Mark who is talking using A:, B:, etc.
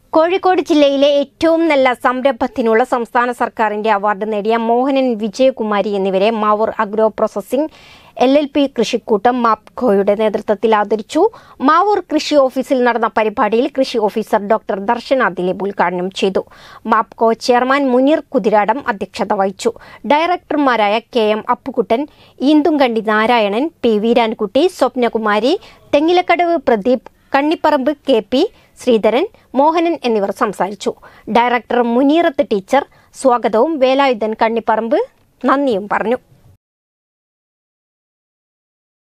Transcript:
A: കോഴിക്കോട് ജില്ലയിലെ ഏറ്റവും നല്ല സംരംഭത്തിനുള്ള സംസ്ഥാന സർക്കാരിന്റെ അവാർഡ് നേടിയ മോഹനൻ വിജയകുമാരി എന്നിവരെ Mavoor agro processing L L P കൃഷിക്കൂട്ടം മാപ്കോയുടെ നേതൃത്വത്തിൽ ആദരിച്ചു മാവൂർ കൃഷി ഓഫീസിൽ നടന്ന പരിപാടിയിൽ കൃഷി ഓഫീസർ ഡോക്ടർ ദർശന ദിലീപ് ഉദ്ഘാടനം ചെയ്തു മാപ്കോ ചെയർമാൻ മുനീർ കുതിരാടം അധ്യക്ഷത വഹിച്ചു ഡയറക്ടർമാരായ K M Appukuttan Eenthumkandi Narayanan P Veerankutty Swapnakumari Thengilakkadavu Pradeep Kannipparamb K P Sreedharan Mohanan എന്നിവർ സംസാരിച്ചു ഡയറക്ടർ മുനീറത്ത് ടീച്ചർ സ്വാഗതവും വേലായുധൻ കണ്ണിപ്പറമ്പ് നന്ദിയും പറഞ്ഞു